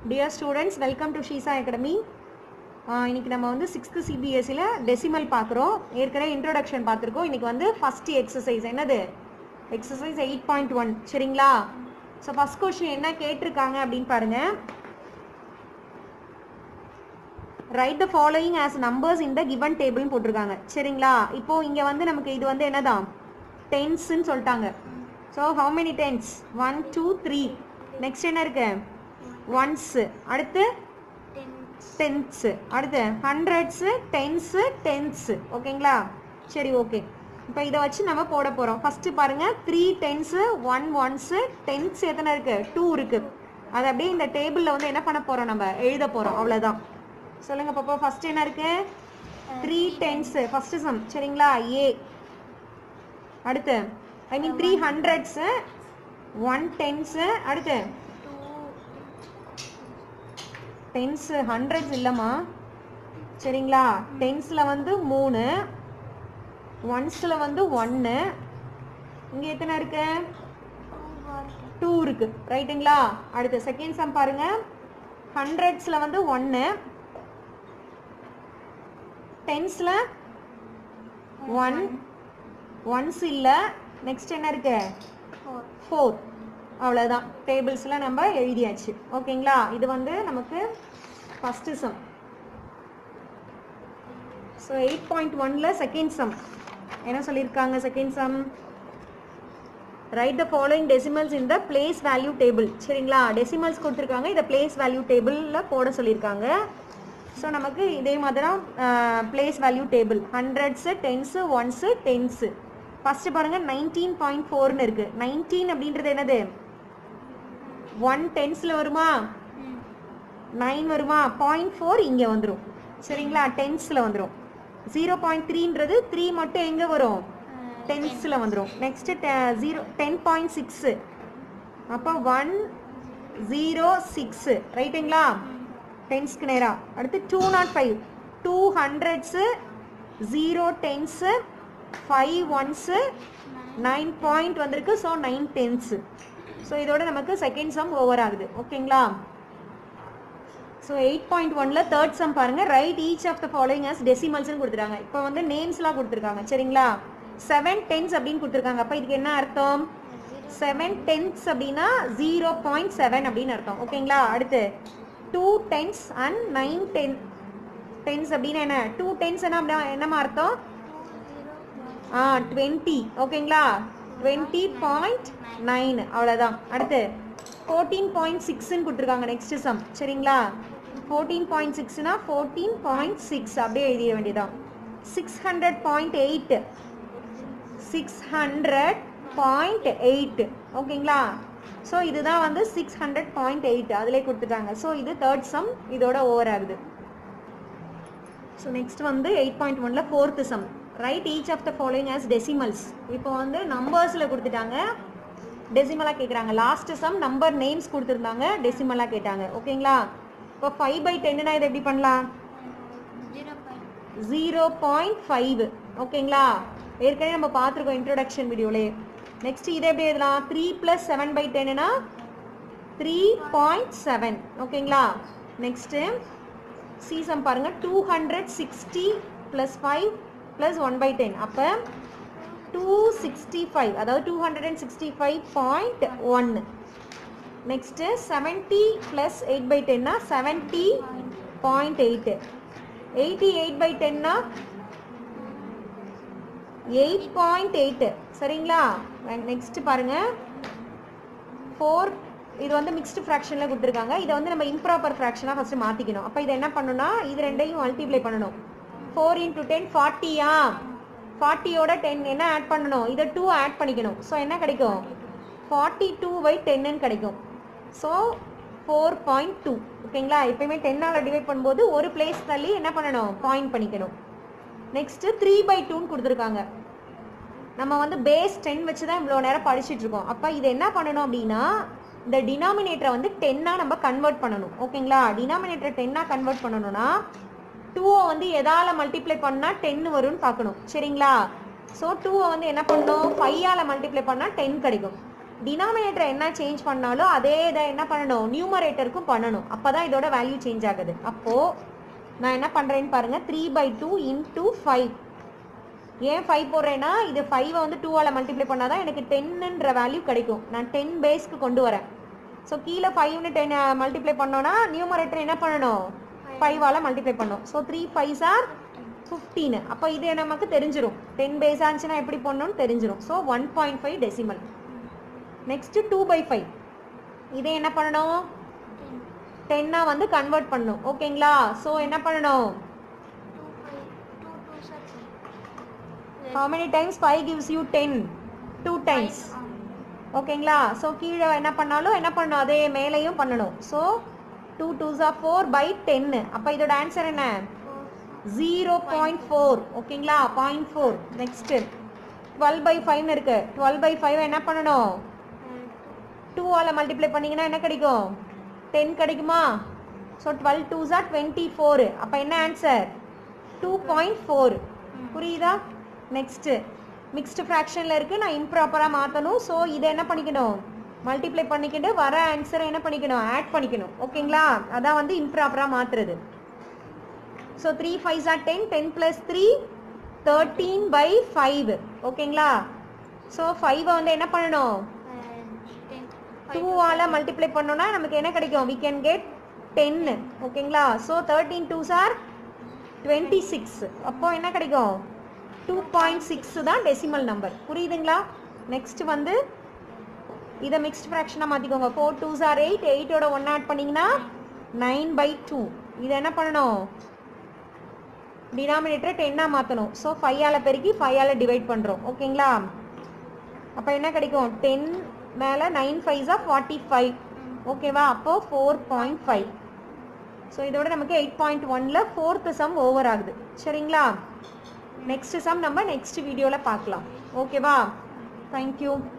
dear students welcome to ஷீசா academy இன்னைக்கு நம்ம வந்து சிக்ஸ்த்து சிபிஎஸ்சியில் டெசிமல் பார்க்குறோம் ஏற்கனவே இன்ட்ரோடக்ஷன் பார்த்துருக்கோம் இன்னைக்கு வந்து ஃபஸ்ட் எக்ஸசைஸ் என்னது எக்ஸசைஸ் எயிட் பாயிண்ட் ஒன் சரிங்களா ஸோ ஃபஸ்ட் கொஸ்டின் என்ன கேட்டிருக்காங்க அப்படின்னு பாருங்க write the following as numbers இந்த கிவன் டேபிள்னு போட்டிருக்காங்க சரிங்களா இப்போ இங்கே வந்து நமக்கு இது வந்து என்னதான் டென்ஸ்ன்னு சொல்லிட்டாங்க so how many tens one two three next என்ன இருக்கு ஒன்ஸு அடுத்து டென்ஸு அடுத்து ஹண்ட்ரட்ஸு டென்ஸு டென்ஸு ஓகேங்களா சரி ஓகே இப்போ இதை வச்சு நம்ம போட போகிறோம் ஃபஸ்ட்டு பாருங்கள் three tens one ones tens எத்தனை இருக்குது டூ இருக்குது அதை அப்படியே இந்த டேபிளில் வந்து என்ன பண்ண போகிறோம் நம்ம எழுத போகிறோம் அவ்வளோதான் சொல்லுங்கள் பாப்பா ஃபஸ்ட்டு என்ன இருக்குது த்ரீ டென்ஸு ஃபஸ்ட்டு சம் சரிங்களா ஏ அடுத்து I mean three hundreds one tens அடுத்து டென்ஸு ஹண்ட்ரட்ஸ் இல்லைம்மா சரிங்களா டென்ஸில் வந்து மூணு ஒன்ஸில் வந்து ஒன்று இங்கே எத்தனை இருக்கு டூ இருக்கு ரைட்டுங்களா அடுத்து செகண்ட் சம் பாருங்க ஹண்ட்ரட்ஸில் வந்து ஒன்று டென்ஸில் ஒன் ஒன்ஸ் இல்லை நெக்ஸ்ட் என்ன இருக்கு ஃபோர் அவ்வளோதான் டேபிள்ஸில் நம்ம எழுதியாச்சு ஓகேங்களா இது வந்து நமக்கு first sum so eight point ஒனில் செகண்ட் சம் என்ன சொல்லியிருக்காங்க second sum right the following decimals in the place value table சரிங்களா டெசிமல்ஸ் கொடுத்துருக்காங்க இதை பிளேஸ் வேல்யூ டேபிளில் போட சொல்லியிருக்காங்க ஸோ நமக்கு இதே மாதிரி தான் place value table hundreds tens ones tens first பாருங்கள் நைன்டீன் பாயிண்ட் ஃபோர்னு இருக்குது நைன்டீன் அப்படின்றது என்னது ஒன் டென்ஸில் வருமா நைன் வருமா பாயிண்ட் ஃபோர் இங்கே வந்துடும் சரிங்களா டென்ஸில் வந்துடும் ஜீரோ பாயிண்ட் த்ரீன்றது த்ரீ மட்டும் எங்கே வரும் டென்ஸில் வந்துடும் next zero ten point six அப்போ ஒன் ஜீரோ சிக்ஸு ரைட்டுங்களா டென்ஸ்க்கு நேராக அடுத்து two not five two hundreds zero tens five ones nine point வந்திருக்கு ஸோ நைன் டென்ஸு ஸோ இதோட நமக்கு செகண்ட் சம் ஓவர் ஆகுது ஓகேங்களா ஸோ எயிட் பாயிண்ட் ஒனில் தேர்ட் சம் பாருங்கள் right each of the following as டெசிமல்ஸ்னு கொடுத்துருக்காங்க இப்போ வந்து நேம்ஸ்லாம் கொடுத்துருக்காங்க சரிங்களா செவன் டென்ஸ் அப்படின்னு கொடுத்துருக்காங்க அப்போ இதுக்கு என்ன அர்த்தம் செவன் டென்ஸ் அப்படின்னா ஜீரோ பாயிண்ட் செவன் அப்படின்னு அர்த்தம் ஓகேங்களா அடுத்து two tens and nine ten tens அப்படின்னு என்ன டூ டென்ஸ் என்ன என்னமா அர்த்தம் ஆ டுவெண்ட்டி ஓகேங்களா டுவெண்ட்டி பாயிண்ட் நைன் அவ்வளோதான் அடுத்து ஃபோர்டீன் பாயிண்ட் சிக்ஸ்ன்னு கொடுத்துருக்காங்க நெக்ஸ்ட் சம் சரிங்களா ஃபோர்டீன் பாயிண்ட் சிக்ஸ்னா ஃபோர்டீன் பாயிண்ட் சிக்ஸ் அப்படியே எழுதிட வேண்டியதான் six hundred point eight six hundred point eight ஓகேங்களா ஸோ இதுதான் வந்து சிக்ஸ் ஹண்ட்ரட் பாயிண்ட் எயிட் அதிலே கொடுத்துட்டாங்க ஸோ இது தேர்ட் சம் இதோட ஓவர் ஆகுது ஸோ நெக்ஸ்ட் வந்து எயிட் பாயிண்ட் ஒனில் fourth sum right each of the following as decimals இப்போ வந்து நம்பர்ஸில் கொடுத்துட்டாங்க டெசிமலாக கேட்குறாங்க லாஸ்ட் சம் நம்பர் நேம்ஸ் கொடுத்துருந்தாங்க டெசிமலாக கேட்டாங்க ஓகேங்களா இப்போ ஃபைவ் பை டென்னுனா இதை எப்படி பண்ணலாம் ஜீரோ பாயிண்ட் ஃபைவ் ஓகேங்களா ஏற்கனவே நம்ம பார்த்துருக்கோம் இன்ட்ரோடக்ஷன் வீடியோலே நெக்ஸ்ட் இதை எப்படி எழுதலாம் த்ரீ ப்ளஸ் செவன் பை டென்னுனா த்ரீ பாயிண்ட் செவன் ஓகேங்களா நெக்ஸ்ட்டு சீசம் பாருங்கள் two hundred sixty plus five plus one by ten அப்போ டூ சிக்ஸ்டி ஃபைவ் அதாவது two hundred and sixty five point ஒன்று next seventy plus eight by டென்னா seventy point eight eighty eight by டென்னா eight point eight சரிங்களா next பாருங்கள் four இது வந்து mixed ஃப்ராக்ஷனில் கொடுத்துருக்காங்க இதை வந்து நம்ம இம்ப்ராப்பர் ஃப்ராக்ஷனாக ஃபஸ்ட்டு மாற்றிக்கணும் அப்போ இதை என்ன பண்ணணும்னா இது ரெண்டையும் மல்டிப்ளை பண்ணணும் ஃபோர் இன்ட்டு டென் ஃபார்ட்டியா ஃபார்ட்டியோட டென் என்ன ஆட் பண்ணணும் இதை டூ ஆட் பண்ணிக்கணும் ஸோ என்ன கிடைக்கும் ஃபார்ட்டி டூ பை டென்னு கிடைக்கும் ஸோ ஃபோர் பாயிண்ட் டூ ஓகேங்களா எப்பயுமே டென்னால் டிவைட் பண்ணும்போது ஒரு பிளேஸ் தள்ளி என்ன பண்ணணும் பாயிண்ட் பண்ணிக்கணும் நெக்ஸ்ட்டு த்ரீ பை டூன்னு கொடுத்துருக்காங்க நம்ம வந்து பேஸ் டென் வச்சு தான் இவ்வளோ நேரம் படிச்சுட்டு இருக்கோம் அப்போ இதை என்ன பண்ணணும் அப்படின்னா இந்த டினாமினேட்டரை வந்து டென்னாக நம்ம கன்வெர்ட் பண்ணணும் ஓகேங்களா டினாமினேட்டரை டென்னாக கன்வெர்ட் பண்ணணும்னா டூவை வந்து எதால் மல்டிப்ளை பண்ணால் டென் வரும்னு பார்க்கணும் சரிங்களா ஸோ டூவை வந்து என்ன பண்ணணும் ஃபையால் மல்டிப்ளை பண்ணால் டென் கிடைக்கும் டினாமினேட்டர் என்ன சேஞ்ச் பண்ணாலும் அதே இதை என்ன பண்ணணும் நியூமரேட்டருக்கும் பண்ணணும் அப்போ தான் இதோட வேல்யூ சேஞ்ச் ஆகுது அப்போது நான் என்ன பண்ணுறேன்னு பாருங்கள் three by two into five ஏன் ஃபைவ் போடுறேன்னா இது ஃபைவை வந்து டூவால் மல்டிப்ளை பண்ணால் தான் எனக்கு டென்னுன்ற வேல்யூ கிடைக்கும் நான் டென் பேஸ்க்கு கொண்டு வரேன் ஸோ கீழே ஃபைவ்னு டென் மல்டிப்ளை பண்ணோன்னா நியூமரேட்டர் என்ன பண்ணணும் ஃபைவால் மல்டிப்ளை பண்ணணும் so three fives are fifteen அப்போ இது நமக்கு தெரிஞ்சிரும் டென் பேஸ் ஆச்சுன்னா எப்படி பண்ணணும்னு தெரிஞ்சிரும் so one point five decimal next two by five இதை என்ன பண்ணணும் டென்னாக வந்து கன்வெர்ட் பண்ணணும் ஓகேங்களா ஸோ என்ன பண்ணணும் how many times 5 gives you 10 2 times ஓகேங்களா ஸோ கீழே என்ன பண்ணாலும் என்ன பண்ணணும் அதே மேலேயும் பண்ணணும் ஸோ டூ டூ ஜா ஃபோர் பை டென்னு அப்போ இதோட ஆன்சர் என்ன ஜீரோ பாயிண்ட் ஃபோர் ஓகேங்களா point four next twelve by ஃபைவ்னு இருக்கு டுவெல் பை ஃபைவ் என்ன பண்ணணும் டூவால் மல்டிப்ளை பண்ணிங்கன்னா என்ன கிடைக்கும் டென் கிடைக்குமா ஸோ டுவெல் டூ ஜா டுவெண்ட்டி ஃபோரு அப்போ என்ன ஆன்சர் டூ பாயிண்ட் ஃபோர் புரியுதா நெக்ஸ்ட்டு மிக்ஸ்டு ஃப்ராக்ஷனில் இருக்குது நான் இம்ப்ராப்பராக மாற்றணும் ஸோ இதை என்ன பண்ணிக்கணும் மல்டிப்ளை பண்ணிக்கிட்டு வர ஆன்சரை என்ன பண்ணிக்கணும் ஆட் பண்ணிக்கணும் ஓகேங்களா அதான் வந்து இம்ப்ராப்பராக மாற்றுறது so three five are ten ten plus three thirteen by five ஓகேங்களா ஸோ ஃபைவை வந்து என்ன பண்ணணும் டூவால் மல்டிப்ளை பண்ணோன்னா நமக்கு என்ன கிடைக்கும் வி கேன் கெட் டென்னு ஓகேங்களா ஸோ தேர்ட்டீன் டூ சார் டுவெண்ட்டி சிக்ஸ் அப்போ என்ன கிடைக்கும் டூ பாயிண்ட் சிக்ஸ் தான் டெசிமல் நம்பர் புரியுதுங்களா நெக்ஸ்ட் வந்து இதை மிக்ஸ்ட் ஃப்ராக்ஷனாக மாற்றிக்கோங்க ஃபோர் டூ சார் எயிட் எயிட்டோட ஒன் ஆட் பண்ணிங்கன்னா நைன் பை டூ இதை என்ன பண்ணணும் டினாமினேட்டரை டென்னாக மாற்றணும் ஸோ ஃபைவால் பெருக்கி ஃபைவால் டிவைட் பண்ணுறோம் ஓகேங்களா அப்போ என்ன கிடைக்கும் டென் மேலே நைன் ஃபைவ்ஸாக ஃபார்ட்டி ஃபைவ் ஓகேவா அப்போது ஃபோர் பாயிண்ட் ஃபைவ் ஸோ இதோட நமக்கு எயிட் பாயிண்ட் ஒனில் ஃபோர்த்து சம் ஓவர் ஆகுது சரிங்களா நெக்ஸ்ட் சம் நம்ம நெக்ஸ்ட் வீடியோவில் பார்க்கலாம் ஓகேவா தேங்க்யூ